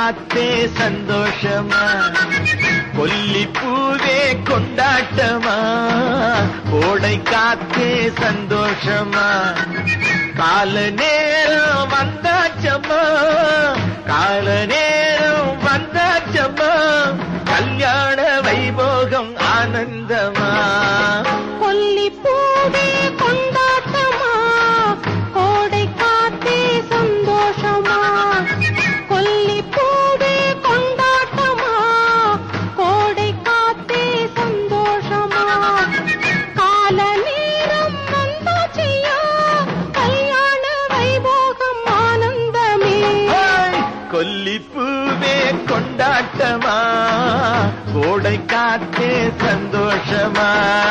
காத்தே சந்தோஷமா கொல்லி பூவே கொண்டாட்டமா கோடை காத்தே சந்தோஷமா கால நேரம் வந்தாச்சம்மா கால நேரம் வந்தாச்சம்மா கல்யாண வைபோகம் ஆனந்தமா கொல்லி பூவே கொண்டாட்டமா கோடை காத்தே சந்தோஷமா கொல்லி பூவே கொண்டாட்டமா கோடை காத்தே சந்தோஷமா கால நேரம் வந்தாச்சியா கல்யாண வைபோகம் ஆனந்தமே ஹேய்! கொல்லிப்பூவே கொண்டாட்டமா கோடை காத்தே சந்தோஷமா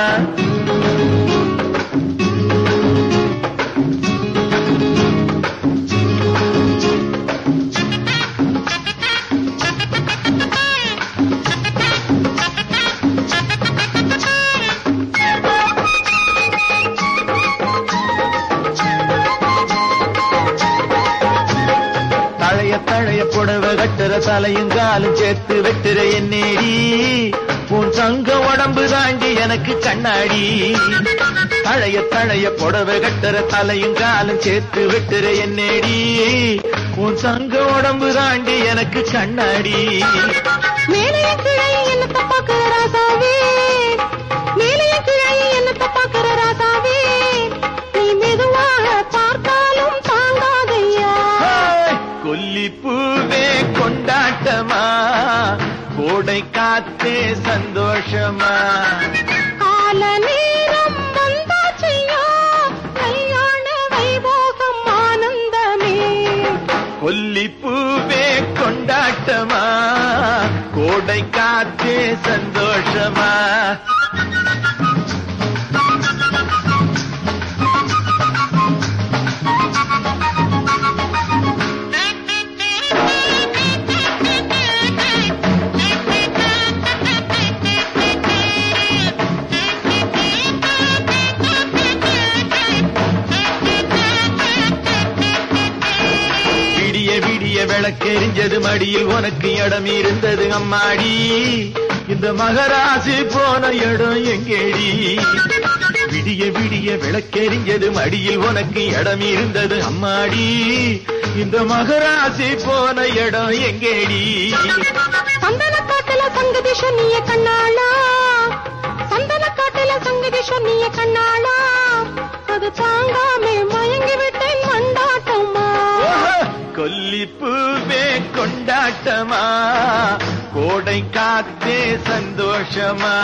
தழைய தழைய புடவை கட்டுற தலையும் காலும் சேர்த்து வெட்டுற என்னேடி உன் தங்க உடம்பு தாண்டி எனக்கு கண்ணாடி தழைய தழைய புடவை கட்டுற தலையும் காலும் சேர்த்து வெட்டுற என்னேடி உன் தங்க உடம்பு தாண்டி எனக்கு கண்ணாடி மேலைய கிளை என்ன தப்பாக்குற ராசாவே மேலைய கிளை என்ன தப்பாக்குற ராசாவே நீ மெதுவாக பார்த்தாலும் தாங்காதையா ஹேய்! கொல்லிப்பூவே கொண்டாட்டமா கோடை காத்தே சந்தோஷமா கால நேரம் வந்தாச்சையா கல்யாண வைபோகம் ஆனந்தமே கொல்லிப்பூவே கொண்டாட்டமா கோடை காத்தே சந்தோஷமா விடிய விடிய விளக்கெரிஞ்சது மடியில் உனக்கு இடம் இருந்தது அம்மாடி இந்த மகராசி போன இடம் எங்கேடி விடிய விடிய விளக்கெரிஞ்சது மடியில் உனக்கு இடம் இருந்தது அம்மாடி இந்த மகராசி போன இடம் எங்கேடி சந்தன காட்டுல சங்கதி சொன்னிய கண்ணாளா சந்தன காட்டுல சங்கதி சொன்னிய கண்ணாளா அது தாங்காமே மயங்கி விட்டேன் மண்டாட்டமா கொல்லிப்பூவே கொண்டாட்டமா கோடை காத்தே சந்தோஷமா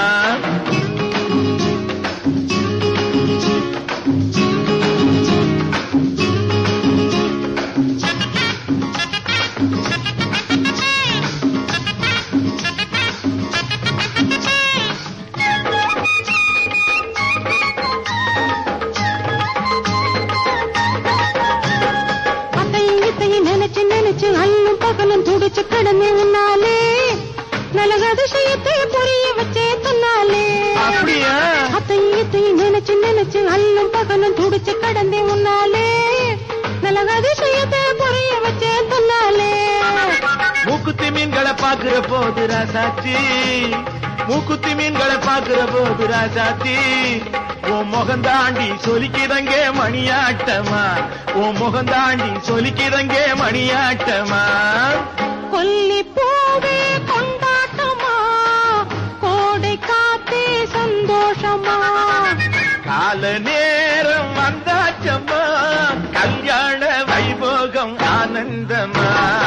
அத்தையும் இத்தையும் நினைச்சு நினைச்சு அல்லும் பகலும் துடிச்சு கிடந்து உன்னாலே நல்ல அதிசயத்தை புரிய வச்சே தன்னாலே அப்படியா அத்தையும் இத்தையும் நினைச்சு நினைச்சு அல்லும் பகலும் துடிச்சு கடந்தே உன்னாலே நல்ல அதிசயத்தை புரிய வச்சே தன்னாலே மூக்குத்தி மீன்களை பாக்குற போது ராசாத்தி மூக்குத்தி மீன்களை பாக்குற போது ராசாத்தி உன் முகந்தாண்டி சொலிக்கிறங்க மணியாட்டமா உன் முகந்தாண்டி சொலிக்கிறங்க மணியாட்டமா கொல்லி பூவே கொண்டாட்டமா கோடை காத்தே சந்தோஷமா கால நேரம் வந்தாச்சம்மா கல்யாண வைபோகம் ஆனந்தமா